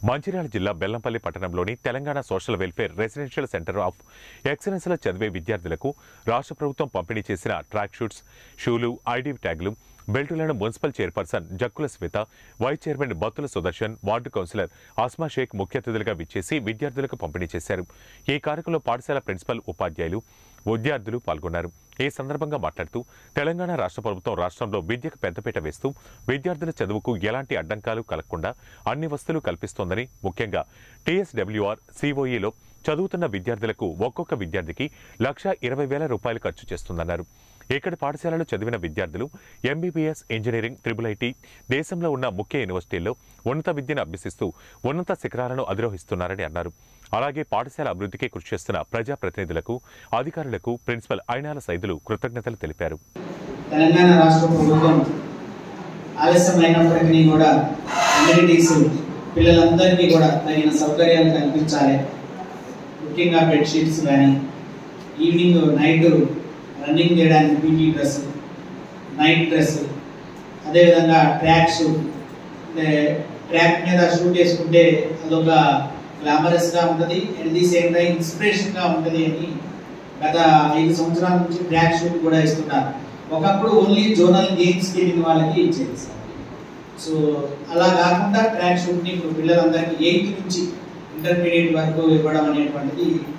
మంచిర్యాల జిల్లా బెల్లంపల్లి పట్టణంలోని Telangana social welfare residential centre of ఎక్సలెన్స్లో చదివే విద్యార్థులకు రాష్ట్ర ప్రభుత్వం పంపిణీ చేసిన ట్రాక్ షూట్స్ షూలు ఐడి ట్యాగులు బెల్టులను municipal chairperson Jakkula Swetha vice chairman Battula Sudarshan ward councillor Asma Shaik ముఖ్య అతిథులుగా విచ్చేసి విద్యార్థులకు పంపిణీ చేశారు ఈ కార్యక్రమంలో పాఠశాల ప్రిన్సిపల్ ఉపాధ్యాయులు విద్యార్థులు పాల్గొన్నారు ఈ సందర్భంగా మాట్లాడుతూ తెలంగాణ రాష్ట్ర ప్రభుత్వం రాష్ట్రంలో విద్యకు పెద్దపీట వేస్తూ విద్యార్థుల చదువుకు ఎలాంటి అడ్డంకాలు కలగకుండా అన్ని వస్తువులు కల్పిస్తోందని ముఖ్యంగా టీఎస్డబ్ల్యూఆర్ సిఓఈలో చదువుతున్న విద్యార్థులకు ఒక్కొక్క విద్యార్థికి లక్ష ఇరవై వేల రూపాయలు ఖర్చు చేస్తుందన్నారు ఇక్కడి పాఠశాలలో చదివిన విద్యార్థులు ఎంబీబీఎస్ ఇంజనీరింగ్ త్రిబుల్ ఐటీ దేశంలో ఉన్న ముఖ్య యూనివర్సిటీల్లో ఉన్నత విద్యను అభ్యసిస్తూ ఉన్నత శిఖరాలను అధిరోహిస్తున్నారని అన్నారు అలాగే పాఠశాల అభివృద్ధికి కృషి చేస్తున్న ప్రజాప్రతినిధులకు అధికారులకు ప్రిన్సిపల్ అయినాల సైదులు కృతజ్ఞతలు తెలిపారు తెలంగాణ రాష్ట్ర ప్రభుత్వం ఆలస్యమైనప్పటికీ కూడా అమ్యూనిటీస్ పిల్లలందరికీ కూడా తగిన సౌకర్యాలు కల్పించాలి ముఖ్యంగా బెడ్షీట్స్ కానీ ఈవినింగ్ నైట్ రన్నింగ్ చేయడానికి పీటీ డ్రెస్ నైట్ డ్రెస్ అదేవిధంగా ట్రాక్ షూట్ అంటే ట్రాక్ మీద షూట్ వేసుకుంటే అదొక గ్లామరస్గా ఉంటుంది అట్ ది సేమ్ టైం ఇన్స్పిరేషన్గా ఉంటుంది అని గత ఐదు సంవత్సరాల నుంచి ట్రాక్ షూట్ కూడా ఇస్తున్నారు ఒకప్పుడు ఓన్లీ జోనల్ గేమ్స్కి వెళ్ళిన వాళ్ళకి ఇచ్చేది సార్ సో అలా కాకుండా ట్రాక్ షూట్ని ఇప్పుడు పిల్లలందరికీ ఎయిత్ నుంచి ఇంటర్మీడియట్ వరకు ఇవ్వడం అనేటువంటిది